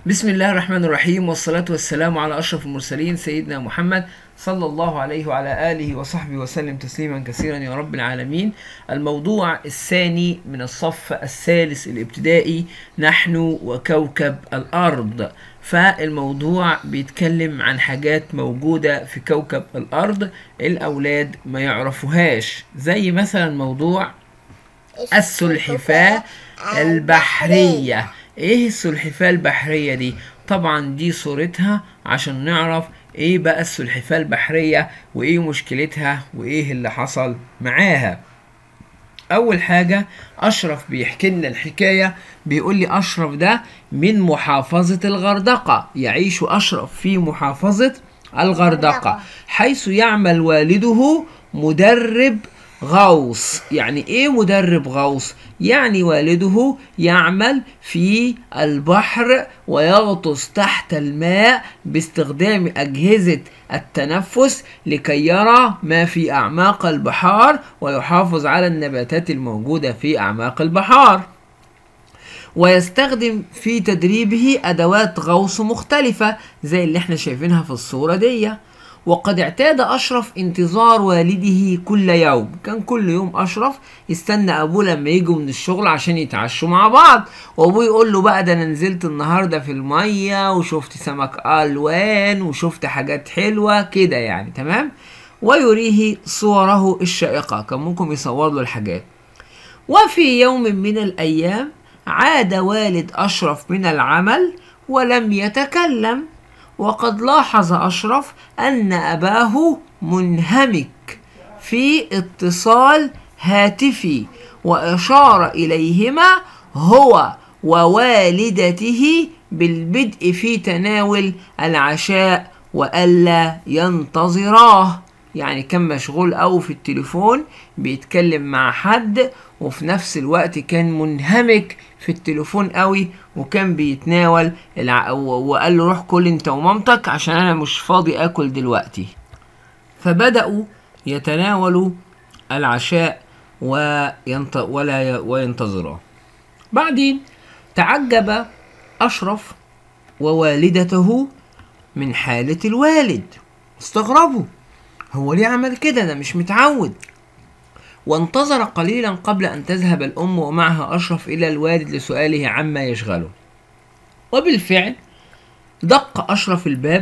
بسم الله الرحمن الرحيم والصلاة والسلام على أشرف المرسلين سيدنا محمد صلى الله عليه وعلى آله وصحبه وسلم تسليما كثيرا يا رب العالمين الموضوع الثاني من الصف الثالث الابتدائي نحن وكوكب الأرض فالموضوع بيتكلم عن حاجات موجودة في كوكب الأرض الأولاد ما يعرفوهاش زي مثلا موضوع السلحفاة البحرية ايه السلحفاة البحرية دي طبعا دي صورتها عشان نعرف ايه بقى السلحفاة البحرية وايه مشكلتها وايه اللي حصل معاها اول حاجة اشرف بيحكي لنا الحكاية بيقول لي اشرف ده من محافظة الغردقة يعيش اشرف في محافظة الغردقة حيث يعمل والده مدرب غوص يعني ايه مدرب غوص يعني والده يعمل في البحر ويغطس تحت الماء باستخدام اجهزه التنفس لكي يرى ما في اعماق البحار ويحافظ على النباتات الموجوده في اعماق البحار ويستخدم في تدريبه ادوات غوص مختلفه زي اللي احنا شايفينها في الصوره دي وقد اعتاد أشرف انتظار والده كل يوم كان كل يوم أشرف يستنى أبوه لما يجوا من الشغل عشان يتعشوا مع بعض وأبوه يقول له بقى ده أنا نزلت النهاردة في المية وشفت سمك ألوان وشفت حاجات حلوة كده يعني تمام ويريه صوره الشائقة كان ممكن يصور له الحاجات وفي يوم من الأيام عاد والد أشرف من العمل ولم يتكلم وقد لاحظ أشرف أن أباه منهمك في اتصال هاتفي وأشار إليهما هو ووالدته بالبدء في تناول العشاء وألا ينتظراه يعني كان مشغول أوي في التليفون بيتكلم مع حد وفي نفس الوقت كان منهمك في التليفون قوي وكان بيتناول الع... وقال له روح كل انت ومامتك عشان انا مش فاضي اكل دلوقتي فبدأوا يتناولوا العشاء وينت... ولا ي... وينتظراه بعدين تعجب أشرف ووالدته من حالة الوالد استغربوا هو ليه عمل كده ده مش متعود وانتظر قليلا قبل أن تذهب الأم ومعها أشرف إلى الوالد لسؤاله عما يشغله وبالفعل دق أشرف الباب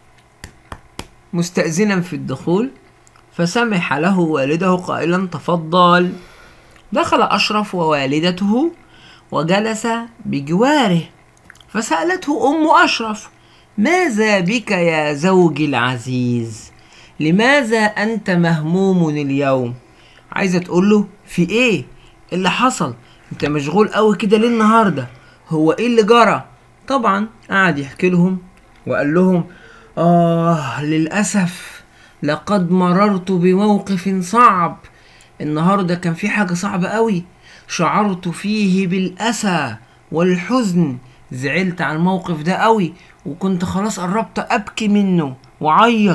مستأذنا في الدخول فسمح له والده قائلا تفضل دخل أشرف ووالدته وجلس بجواره فسألته أم أشرف ماذا بك يا زوجي العزيز لماذا أنت مهموم اليوم عايزه تقول له في ايه اللي حصل انت مشغول قوي كده ليه النهارده هو ايه اللي جرى طبعا قعد يحكي لهم وقال لهم اه للاسف لقد مررت بموقف صعب النهارده كان في حاجه صعبه قوي شعرت فيه بالاسى والحزن زعلت على الموقف ده قوي وكنت خلاص قربت ابكي منه وعيط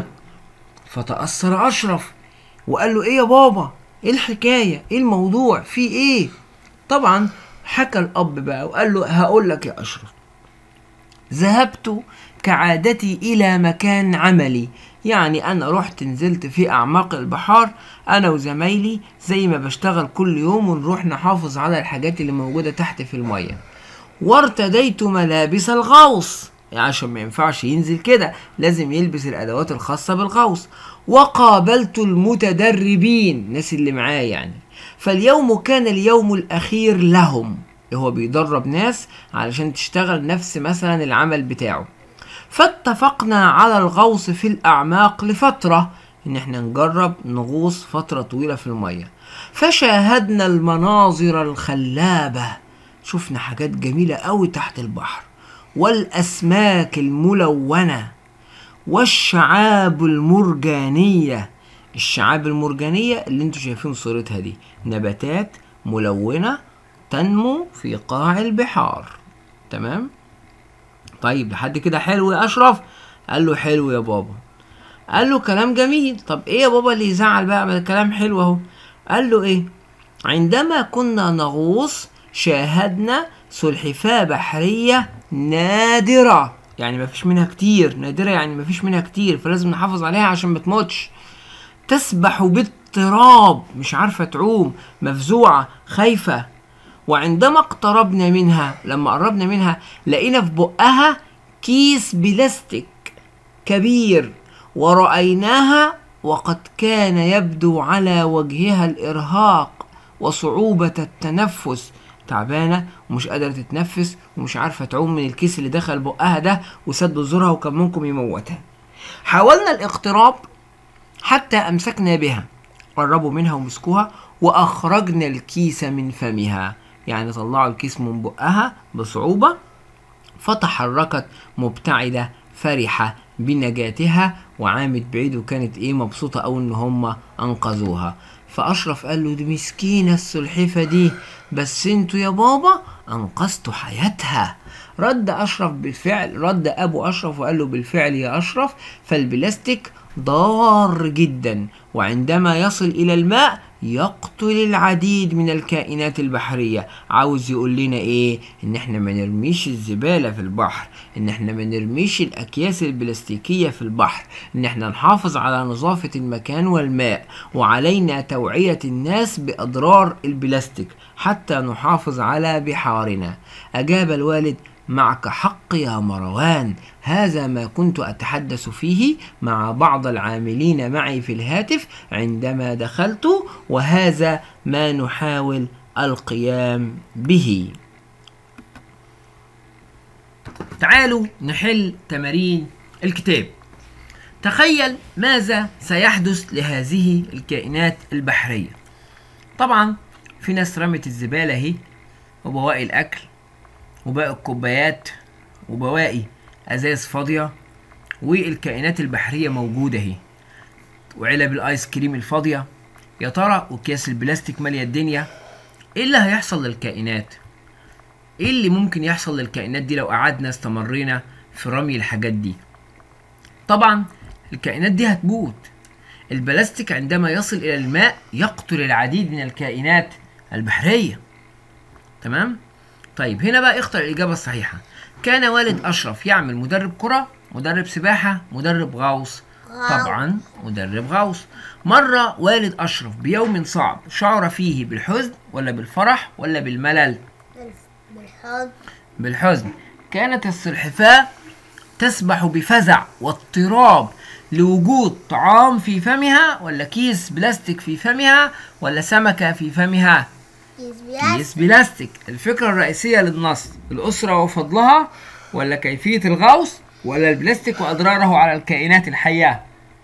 فتأثر أشرف وقال له إيه يا بابا ايه الحكاية ايه الموضوع في ايه طبعا حكى الاب بقى وقال له هقول لك يا اشرف ذهبت كعادتي الى مكان عملي يعني انا رحت نزلت في اعماق البحار انا وزمايلي زي ما بشتغل كل يوم ونروح نحافظ على الحاجات اللي موجودة تحت في المية وارتديت ملابس الغوص يعني عشان ما ينفعش ينزل كده لازم يلبس الادوات الخاصة بالغوص وقابلت المتدربين الناس اللي معاه يعني فاليوم كان اليوم الأخير لهم هو بيدرب ناس علشان تشتغل نفس مثلا العمل بتاعه فاتفقنا على الغوص في الأعماق لفترة إن احنا نجرب نغوص فترة طويلة في المية فشاهدنا المناظر الخلابة شفنا حاجات جميلة قوي تحت البحر والأسماك الملونة والشعاب المرجانية الشعاب المرجانية اللي انتوا شايفين صورتها دي نباتات ملونة تنمو في قاع البحار تمام طيب لحد كده حلو يا أشرف قال له حلو يا بابا قال له كلام جميل طب ايه يا بابا اللي يزعل بقى من الكلام حلو اهو قال له ايه عندما كنا نغوص شاهدنا سلحفاة بحرية نادرة يعني مفيش منها كتير نادرة يعني مفيش منها كتير فلازم نحافظ عليها عشان ما تموتش تسبح باضطراب مش عارفة تعوم مفزوعة خايفة وعندما اقتربنا منها لما قربنا منها لقينا في بقها كيس بلاستيك كبير ورأيناها وقد كان يبدو على وجهها الإرهاق وصعوبة التنفس تعبانة ومش قادرة تتنفس ومش عارفة تعوم من الكيس اللي دخل بقها ده وسد زورها وكان ممكن يموتها حاولنا الاقتراب حتى أمسكنا بها قربوا منها ومسكوها وأخرجنا الكيس من فمها يعني طلعوا الكيس من بقها بصعوبة فتحركت مبتعدة فرحة بنجاتها وعامت بعيد وكانت ايه مبسوطة أوي ان هم انقذوها فاشرف قال له دي مسكينة السلحفة دي بس انتوا يا بابا انقذتوا حياتها رد اشرف بالفعل رد ابو اشرف وقال له بالفعل يا اشرف فالبلاستيك ضار جدا وعندما يصل الى الماء يقتل العديد من الكائنات البحرية عاوز يقول لنا ايه ان احنا ما نرميش الزبالة في البحر ان احنا ما نرميش الاكياس البلاستيكية في البحر ان احنا نحافظ على نظافة المكان والماء وعلينا توعية الناس باضرار البلاستيك حتى نحافظ على بحارنا اجاب الوالد معك حق يا مروان هذا ما كنت اتحدث فيه مع بعض العاملين معي في الهاتف عندما دخلت وهذا ما نحاول القيام به تعالوا نحل تمارين الكتاب تخيل ماذا سيحدث لهذه الكائنات البحريه طبعا في ناس رمت الزباله اهي وبواقي الاكل وباقي الكوبايات وبواقي ازاز فاضيه والكائنات البحريه موجوده اهي وعلب الايس كريم الفاضيه يا ترى واكياس البلاستيك ماليه الدنيا ايه اللي هيحصل للكائنات ايه اللي ممكن يحصل للكائنات دي لو قعدنا استمرينا في رمي الحاجات دي طبعا الكائنات دي هتموت البلاستيك عندما يصل الى الماء يقتل العديد من الكائنات البحريه تمام طيب هنا بقى اختر الإجابة الصحيحة كان والد أشرف يعمل مدرب كرة مدرب سباحة مدرب غوص طبعا مدرب غوص مرة والد أشرف بيوم صعب شعر فيه بالحزن ولا بالفرح ولا بالملل بالحظ بالحزن كانت السلحفاة تسبح بفزع واضطراب لوجود طعام في فمها ولا كيس بلاستيك في فمها ولا سمكة في فمها يسبيات كيس بلاستيك الفكرة الرئيسية للنص الأسرة وفضلها ولا كيفية الغوص ولا البلاستيك وأضراره على الكائنات الحية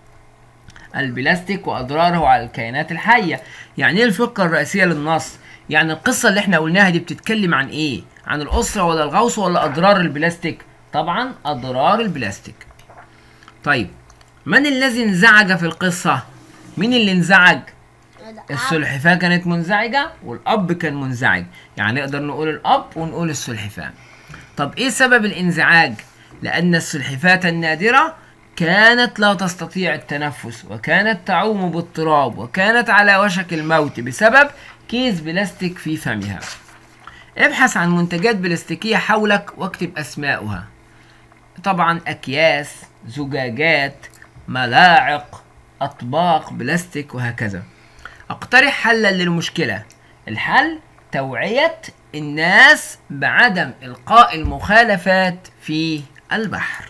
البلاستيك وأضراره على الكائنات الحية يعني إيه الفكرة الرئيسية للنص يعني القصة اللي احنا قلناها دي بتتكلم عن إيه عن الأسرة ولا الغوص ولا أضرار البلاستيك طبعا أضرار البلاستيك طيب من الذي انزعج في القصة مين اللي انزعج السلحفاة كانت منزعجة والأب كان منزعج يعني نقدر نقول الأب ونقول السلحفاة طب إيه سبب الانزعاج؟ لأن السلحفاة النادرة كانت لا تستطيع التنفس وكانت تعوم باضطراب وكانت على وشك الموت بسبب كيس بلاستيك في فمها ابحث عن منتجات بلاستيكية حولك واكتب أسماؤها طبعا أكياس زجاجات ملاعق أطباق بلاستيك وهكذا اقترح حلا للمشكلة الحل توعية الناس بعدم إلقاء المخالفات في البحر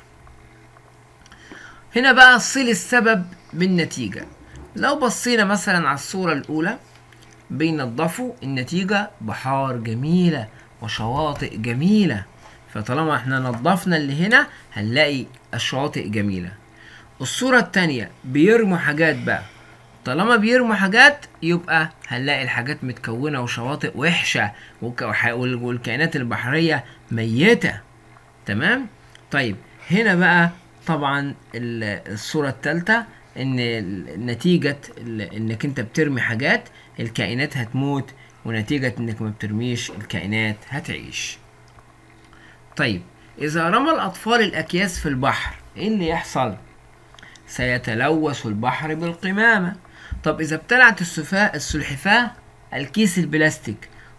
هنا بقى صل السبب بالنتيجة لو بصينا مثلا على الصورة الأولى بينضفوا النتيجة بحار جميلة وشواطئ جميلة فطالما احنا نظفنا اللي هنا هنلاقي الشواطئ جميلة الصورة التانية بيرموا حاجات بقى طالما بيرموا حاجات يبقى هنلاقي الحاجات متكونة وشواطئ وحشة وك- وح- وال- والكائنات البحرية ميتة تمام طيب هنا بقى طبعا ال- الصورة التالتة ان ال- نتيجة ال- انك انت بترمي حاجات الكائنات هتموت ونتيجة انك ما بترميش الكائنات هتعيش طيب اذا رمى الاطفال الاكياس في البحر ايه اللي يحصل سيتلوث البحر بالقمامة طب إذا ابتلعت السفاء السلحفاة الكيس البلاستيك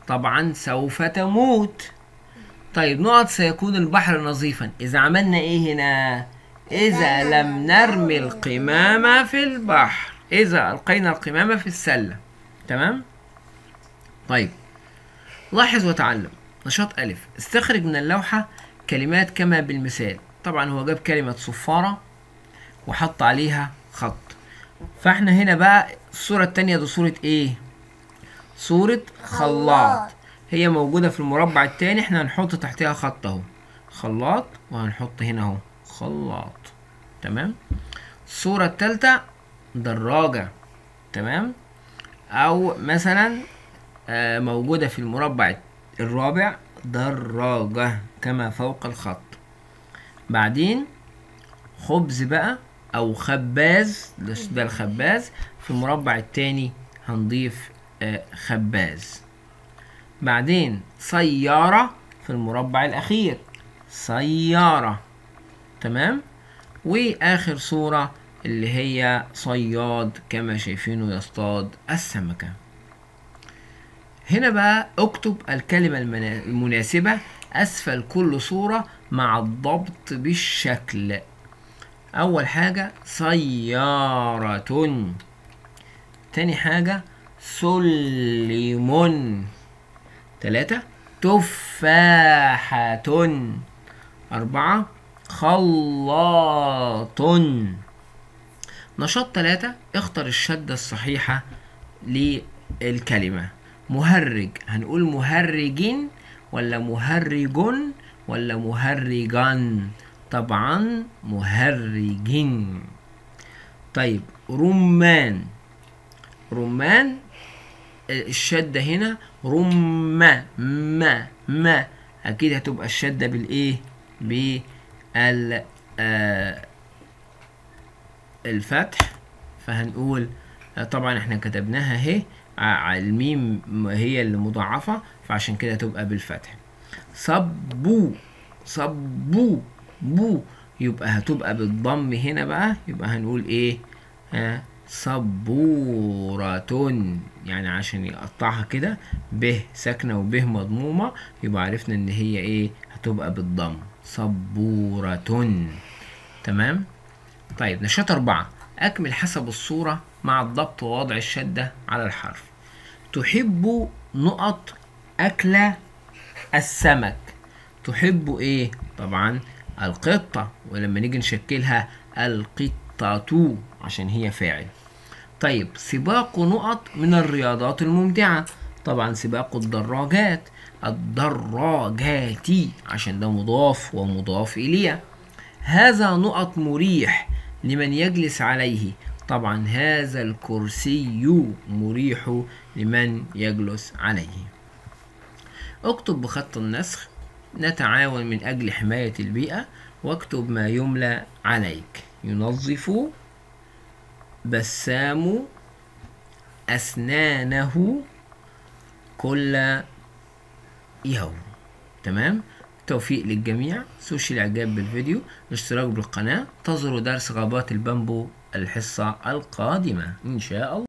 طبعا سوف تموت طيب نقط سيكون البحر نظيفا إذا عملنا إيه هنا إذا لم نرمي القمامة في البحر إذا ألقينا القمامة في السلة تمام طيب لاحظ وتعلم نشاط ألف استخرج من اللوحة كلمات كما بالمثال طبعا هو جاب كلمة صفارة وحط عليها خط فاحنا هنا بقى الصورة التانية دي صورة ايه صورة خلاط هي موجودة في المربع التاني احنا هنحط تحتها خط اهو خلاط وهنحط هنا اهو خلاط تمام الصورة التالتة دراجة تمام او مثلا آه، موجودة في المربع الرابع دراجة كما فوق الخط بعدين خبز بقى او خباز ده- ده الخباز في المربع التاني هنضيف آه، خباز بعدين سيارة في المربع الأخير سيارة تمام وآخر صورة اللي هي صياد كما شايفينه يصطاد السمكة هنا بقى اكتب الكلمة المنا- المناسبة أسفل كل صورة مع الضبط بالشكل أول حاجة سيارة تاني حاجة سلم تلاتة تفاحة أربعة خلاط نشاط تلاتة اختر الشدة الصحيحة للكلمة مهرج هنقول مهرج ولا مهرج ولا مهرجا طبعا مهرج طيب رمان رمان الشدة هنا رمة ما ما أكيد هتبقى الشدة بالإيه؟ بال آه الفتح فهنقول آه، طبعا احنا كتبناها اهي ع- الميم م- هي اللي مضاعفة فعشان كده تبقى بالفتح صبو صبو بو يبقى هتبقى بالضم هنا بقى يبقى هنقول ايه ها صبورة يعني عشان يقطعها كده ب ساكنة وب مضمومة يبقى عرفنا ان هي ايه هتبقى بالضم صبورة تمام طيب نشاط أربعة أكمل حسب الصورة مع الضبط ووضع الشدة على الحرف تحب نقط أكل السمك تحب إيه؟ طبعا القطة ولما نيجي نشكلها القطة عشان هي فاعل طيب سباق نقط من الرياضات الممتعة طبعا سباق الدراجات الدراجات عشان ده مضاف ومضاف إليه هذا نقط مريح لمن يجلس عليه طبعا هذا الكرسي مريح لمن يجلس عليه اكتب بخط النسخ نتعاون من أجل حماية البيئة واكتب ما يملى عليك ينظف بسام أسنانه كل يوم تمام توفيق للجميع سوشي الاعجاب بالفيديو الاشتراك بالقناة انتظروا درس غابات البامبو الحصة القادمة ان شاء الله